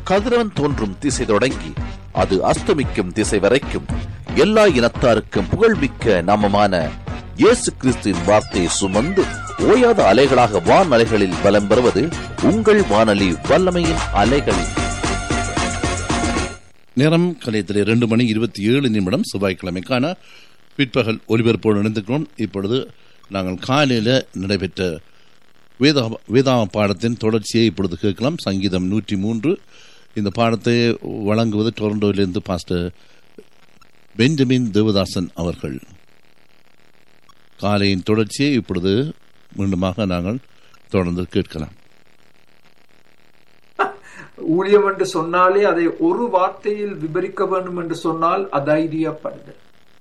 கதிரவன் தோன்றும் திசை தொடங்கி அது அஸ்தமிக்கும் திசை வரைக்கும் எல்லா இனத்தாருக்கும் புகழ்மிக்க நாமமான இயேசு கிறிஸ்துவின் வார்த்தையை சுமந்து ஓயாத அலைகளாக வான் அலைகளில் பலம் பெறுவது உங்கள் வானொலி வல்லமையின் அலைகளில் நேரம் கலையத்தில் இரண்டு மணி இருபத்தி ஏழு நிமிடம் செவ்வாய்க்கிழமைக்கான பிற்பகல் ஒலிபரப்போடு இணைந்திருக்கிறோம் இப்பொழுது நாங்கள் காலையில் நடைபெற்ற வேதா வேதாம பாடத்தின் தொடர்ச்சியை இப்பொழுது கேட்கலாம் சங்கீதம் நூற்றி மூன்று இந்த பாடத்தை வழங்குவது டொரண்டோவிலிருந்து பாஸ்டர் பெஞ்சமின் தேவதாசன் அவர்கள் காலையின் தொடர்ச்சியை இப்பொழுது மீண்டுமாக நாங்கள் தொடர்ந்து கேட்கலாம் ஊழியம் என்று சொன்னாலே அதை ஒரு வார்த்தையில் விவரிக்க வேண்டும் என்று சொன்னால் அதைரியப்படுதல்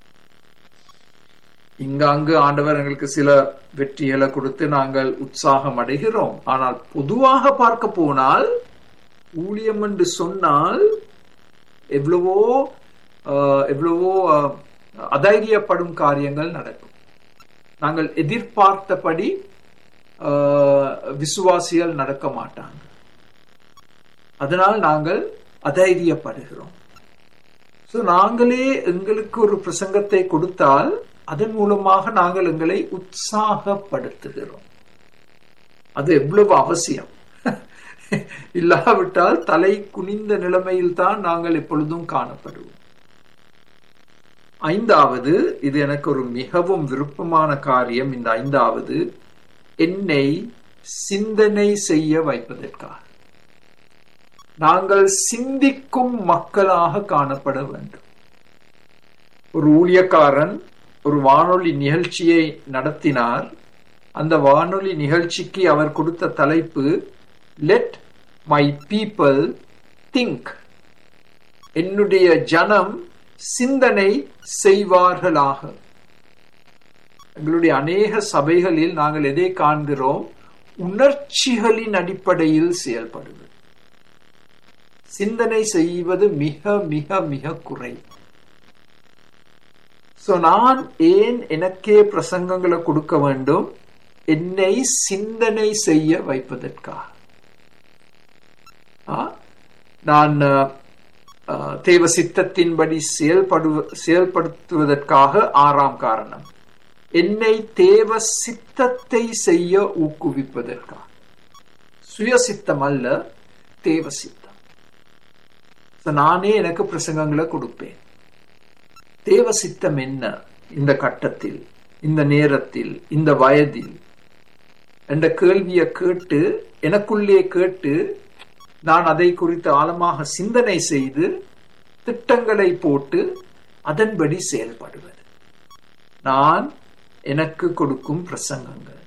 இங்க அங்கு ஆண்டவர் எங்களுக்கு சில வெற்றிகளை கொடுத்து நாங்கள் உற்சாகம் அடைகிறோம் ஆனால் பொதுவாக பார்க்க போனால் ஊழியம் என்று சொன்னால் எவ்வளவோ ஆஹ், எவ்வளவோ ஆஹ், அதைரியப்படும் காரியங்கள் நடக்கும் நாங்கள் எதிர்பார்த்தபடி ஆஹ், விசுவாசிகள் நடக்க மாட்டாங்க அதனால் நாங்கள் அதைரியப்படுகிறோம் ஸோ நாங்களே எங்களுக்கு ஒரு பிரசங்கத்தை கொடுத்தால் அதன் மூலமாக நாங்கள் எங்களை உற்சாகப்படுத்துகிறோம் அது எவ்வளவு அவசியம் இல்லாவிட்டால் தலை குனிந்த நிலைமையில் தான் நாங்கள் எப்பொழுதும் காணப்படுவோம் ஐந்தாவது இது எனக்கு ஒரு மிகவும் விருப்பமான காரியம் இந்த ஐந்தாவது என்னை சிந்தனை செய்ய வைப்பதற்காக நாங்கள் சிந்திக்கும் மக்களாக காணப்பட வேண்டும் ஒரு ஊழியக்காரன் ஒரு வானொலி நிகழ்ச்சியை நடத்தினார் அந்த வானொலி நிகழ்ச்சிக்கு அவர் கொடுத்த தலைப்பு லெட் மை பீப்பிள் திங்க் என்னுடைய ஜனம் சிந்தனை செய்வார்களாக எங்களுடைய அநேக சபைகளில் நாங்கள் எதை காண்கிறோம் உணர்ச்சிகளின் அடிப்படையில் செயல்படுவது சிந்தனை செய்வது மிக மிக மிக குறை சோ நான் ஏன் எனக்கே பிரசங்கங்களை கொடுக்க வேண்டும் என்னை சிந்தனை செய்ய வைப்பதற்காக ஆ? நான் அஹ், தேவ சித்தத்தின்படி செயல்படு செயல்படுத்துவதற்காக ஆறாம் காரணம் என்னை தேவ சித்தத்தை செய்ய ஊக்குவிப்பதற்காக சுயசித்தம் அல்ல தேவ சித்தம் So, நானே எனக்கு பிரசங்கங்களை கொடுப்பேன் தேவ சித்தம் என்ன இந்த கட்டத்தில் இந்த நேரத்தில் இந்த வயதில் என்ற கேள்வியை கேட்டு எனக்குள்ளே கேட்டு நான் அதை குறித்து ஆழமாக சிந்தனை செய்து திட்டங்களை போட்டு அதன்படி செயல்படுவது நான் எனக்கு கொடுக்கும் பிரசங்கங்கள்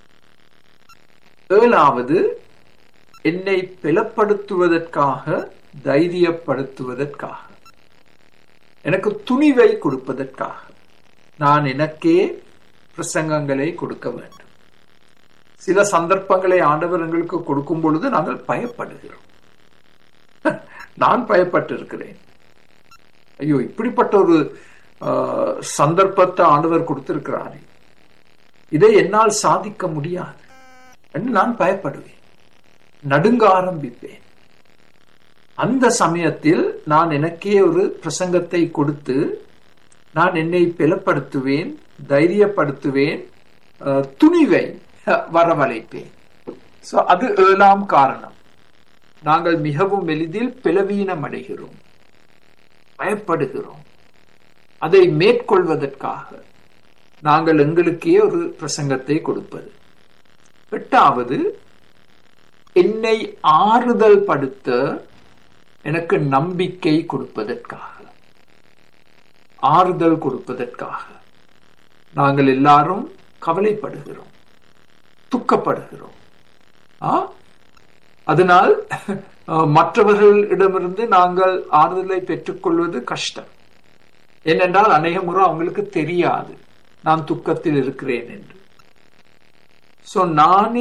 ஏழாவது என்னை பலப்படுத்துவதற்காக தைரியப்படுத்துவதற்காக எனக்கு துணிவை கொடுப்பதற்காக நான் எனக்கே பிரசங்கங்களை கொடுக்க வேண்டும் சில சந்தர்ப்பங்களை ஆண்டவர் எங்களுக்கு கொடுக்கும் பொழுது நாங்கள் பயப்படுகிறோம் நான் பயப்பட்டிருக்கிறேன் ஐயோ இப்படிப்பட்ட ஒரு ஆஹ், சந்தர்ப்பத்தை ஆண்டவர் கொடுத்திருக்கிறாரே இதை என்னால் சாதிக்க முடியாது என்று நான் பயப்படுவேன் நடுங்க ஆரம்பிப்பேன் அந்த சமயத்தில் நான் எனக்கே ஒரு பிரசங்கத்தை கொடுத்து நான் என்னை பலப்படுத்துவேன் தைரியப்படுத்துவேன் அஹ், துணிவை அஹ், வரவழைப்பேன் So, அது ஏழாம் காரணம் நாங்கள் மிகவும் எளிதில் பிளவீனம் அடைகிறோம் பயப்படுகிறோம் அதை மேற்கொள்வதற்காக நாங்கள் எங்களுக்கே ஒரு பிரசங்கத்தை கொடுப்பது எட்டாவது என்னை ஆறுதல் படுத்த எனக்கு நம்பிக்கை கொடுப்பதற்காக ஆறுதல் கொடுப்பதற்காக நாங்கள் எல்லாரும் கவலைப்படுகிறோம் துக்கப்படுகிறோம் ஆ? அதனால் அஹ், மற்றவர்களிடமிருந்து நாங்கள் ஆறுதலை பெற்றுக்கொள்வது கஷ்டம் ஏனென்றால் அநேக முறை அவங்களுக்கு தெரியாது நான் துக்கத்தில் இருக்கிறேன் என்று சோ நானே